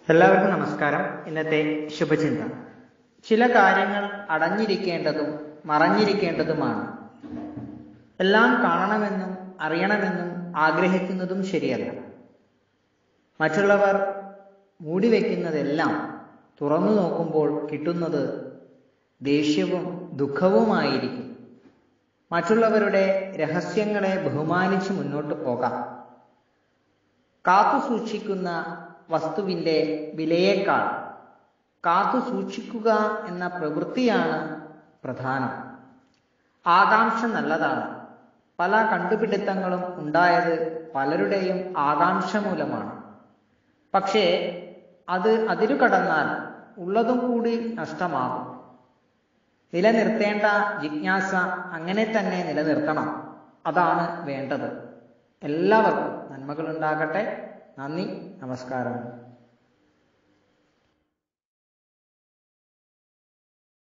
എല്ലാവർക്കും നമസ്കാരം ഇന്നത്തെ ശുഭചിന്ത ചില കാര്യങ്ങൾ അടഞ്ഞിരിക്കേണ്ടതും മറഞ്ഞിരിക്കേണ്ടതുമാണ് എല്ലാം കാണണമെന്നും അറിയണമെന്നും ആഗ്രഹിക്കുന്നതും ശരിയല്ല മറ്റുള്ളവർ മൂടിവെക്കുന്നതെല്ലാം തുറന്നു നോക്കുമ്പോൾ കിട്ടുന്നത് ദേഷ്യവും ദുഃഖവുമായിരിക്കും മറ്റുള്ളവരുടെ രഹസ്യങ്ങളെ ബഹുമാനിച്ച് മുന്നോട്ട് പോകാം കാത്തു സൂക്ഷിക്കുന്ന വസ്തുവിന്റെ വിലയേക്കാൾ കാത്തു സൂക്ഷിക്കുക എന്ന പ്രവൃത്തിയാണ് പ്രധാനം ആകാംക്ഷ നല്ലതാണ് പല കണ്ടുപിടുത്തങ്ങളും ഉണ്ടായത് പലരുടെയും ആകാംക്ഷ മൂലമാണ് പക്ഷേ അത് അതിരു കടന്നാൽ ഉള്ളതും കൂടി നഷ്ടമാകും നിലനിർത്തേണ്ട ജിജ്ഞാസ അങ്ങനെ തന്നെ നിലനിർത്തണം അതാണ് വേണ്ടത് എല്ലാവർക്കും നന്മകൾ ഉണ്ടാകട്ടെ നന്ദി നമസ്കാരം